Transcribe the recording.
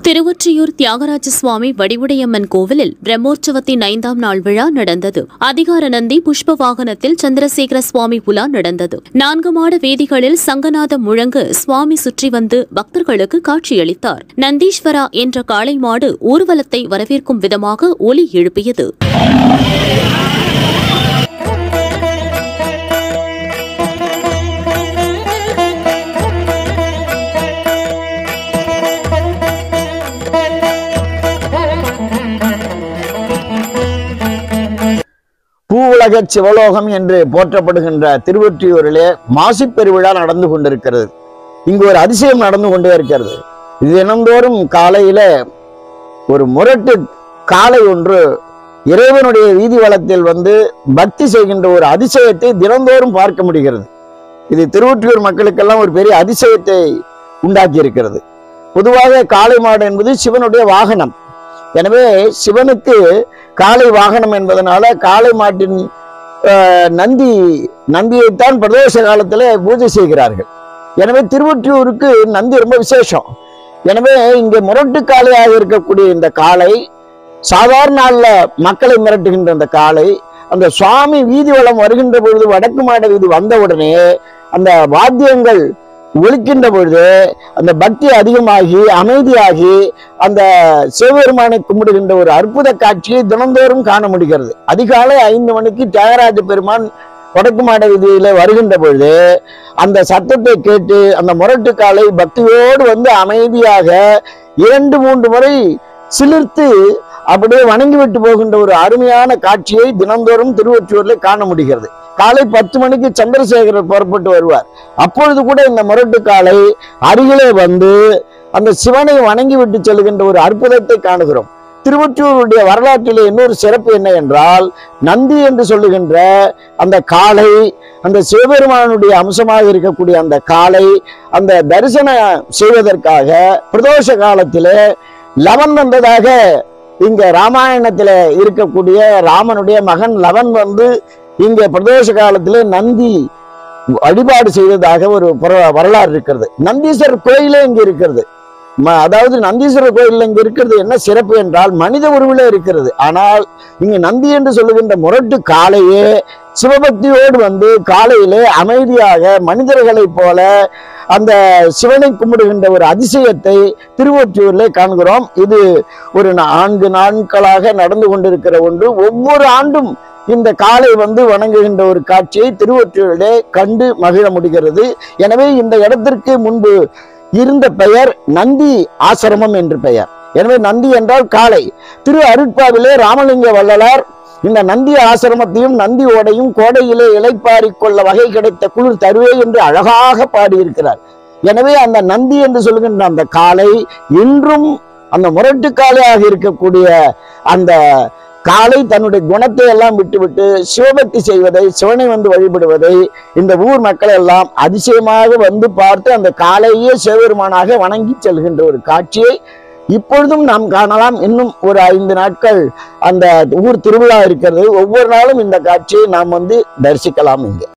திருவொற்றியூர் தியாகராஜ சுவாமி வடிவுடையம்மன் கோவிலில் பிரம்மோற்சவத்தின் ஐந்தாம் நாள் விழா நடந்தது அதிகார நந்தி புஷ்ப வாகனத்தில் சந்திரசேகர சுவாமி உலா நடந்தது நான்கு மாட வீதிகளில் சங்கநாதம் முழங்க சுவாமி சுற்றி வந்து பக்தர்களுக்கு காட்சியளித்தார் நந்தீஸ்வரா என்ற காளை மாடு ஊர்வலத்தை வரவேற்கும் விதமாக ஒலி எழுப்பியது பூவுலக சிவலோகம் என்று போற்றப்படுகின்ற திருவொற்றியூரிலே மாசிப் பெருவிழா நடந்து கொண்டிருக்கிறது இங்கு ஒரு அதிசயம் நடந்து கொண்டே இருக்கிறது இது தினந்தோறும் காலையில ஒரு முரட்டு காளை ஒன்று இறைவனுடைய வீதி வளத்தில் வந்து பக்தி செய்கின்ற ஒரு அதிசயத்தை தினந்தோறும் பார்க்க முடிகிறது இது திருவொற்றியூர் மக்களுக்கெல்லாம் ஒரு பெரிய அதிசயத்தை உண்டாக்கி இருக்கிறது பொதுவாக காளை மாடு என்பது சிவனுடைய வாகனம் எனவே சிவனுக்கு காளை வாகனம் என்பதனால காளை மாட்டின் ஆஹ், நந்தி நந்தியைத்தான் பிரதோஷ காலத்துல பூஜை செய்கிறார்கள் எனவே திருவொற்றியூருக்கு நந்தி ரொம்ப விசேஷம் எனவே இங்கே முரட்டு காளையாக இருக்கக்கூடிய இந்த காளை சாதாரண நாள்ல மக்களை மிரட்டுகின்ற இந்த காளை அந்த சுவாமி வீதி வலம் வருகின்ற பொழுது வடக்கு மாட வீதி வந்த உடனே அந்த வாத்தியங்கள் ஒலிக்கின்ற பொழுது அந்த பக்தி அதிகமாகி அமைதியாகி அந்த சிவபெருமானை கும்பிடுகின்ற ஒரு அற்புத காட்சியை தினந்தோறும் காண முடிகிறது அதிகாலை ஐந்து மணிக்கு தியாகராஜ பெருமான் வடக்கு மாட வீதியில வருகின்ற பொழுது அந்த சத்தத்தை கேட்டு அந்த முரட்டு காலை பக்தியோடு வந்து அமைதியாக இரண்டு மூன்று முறை சிலிர்த்து அப்படியே வணங்கி விட்டு போகின்ற ஒரு அருமையான காட்சியை தினந்தோறும் திருவொற்றியூர்ல காண முடிகிறது காலை பத்து மணிக்கு சந்திரசேகரர் புறப்பட்டு வருவார் அப்பொழுது கூட இந்த முரட்டு காலை அருகிலே வந்து அந்த சிவனை வணங்கி விட்டு செல்கின்ற ஒரு அற்புதத்தை காணுகிறோம் திருவொற்றியூருடைய வரலாற்றிலே இன்னொரு சிறப்பு என்ன என்றால் நந்தி என்று சொல்லுகின்ற அந்த காளை அந்த சிவபெருமானுடைய அம்சமாக இருக்கக்கூடிய அந்த காளை அந்த தரிசனம் செய்வதற்காக பிரதோஷ காலத்திலே லவன் வந்ததாக இங்க ராமாயணத்துல இருக்கக்கூடிய ராமனுடைய மகன் லவன் வந்து இங்க பிரதோஷ காலத்திலே நந்தி வழிபாடு செய்ததாக ஒரு புற- வரலாறு இருக்கிறது நந்தீஸ்வரர் கோயிலே இங்க இருக்கிறது ம- அதாவது நந்தீஸ்வரர் கோயில் இங்க இருக்கிறது என்ன சிறப்பு என்றால் மனித உருவிலே இருக்கிறது ஆனால் இங்க நந்தி என்று சொல்லுகின்ற முரட்டு காளையே சிவபக்தியோடு வந்து காலையிலே அமைதியாக மனிதர்களைப் போல அந்த சிவனை கும்பிடுகின்ற ஒரு அதிசயத்தை திருவொற்றியூரிலே காண்கிறோம் இது ஒரு நான்கு நாட்களாக நடந்து கொண்டிருக்கிற ஒன்று ஒவ்வொரு ஆண்டும் இந்த காலை வந்து வணங்குகின்ற ஒரு காட்சியை திருவொற்றியூரிலே கண்டு மகிழ முடிகிறது எனவே இந்த இடத்திற்கு முன்பு இருந்த பெயர் நந்தி ஆசிரமம் என்று பெயர் எனவே நந்தி என்றால் காளை திரு அருட்பாவிலே ராமலிங்க வள்ளலார் இந்த நந்தி ஆசிரமத்தையும் நந்தி ஓடையும் கோடையிலே இலைப்பாரிக் கொள்ள வகை கிடைத்த குளிர் தருவே என்று அழகாக பாடியிருக்கிறார் எனவே அந்த நந்தி என்று சொல்கின்ற அந்த காளை இன்றும் அந்த முரட்டு காளையாக இருக்கக்கூடிய அந்த காளை தன்னுடைய குணத்தை எல்லாம் விட்டுவிட்டு சிவபக்தி செய்வதை சிவனை வந்து வழிபடுவதை இந்த ஊர் மக்கள் எல்லாம் அதிசயமாக வந்து பார்த்து அந்த காளையே சிவபெருமானாக வணங்கி செல்கின்ற ஒரு காட்சியை இப்பொழுதும் நாம் காணலாம் இன்னும் ஒரு ஐந்து நாட்கள் அந்த ஊர் திருவிழா இருக்கிறது ஒவ்வொரு நாளும் இந்த காட்சியை நாம் வந்து தரிசிக்கலாம் இங்கே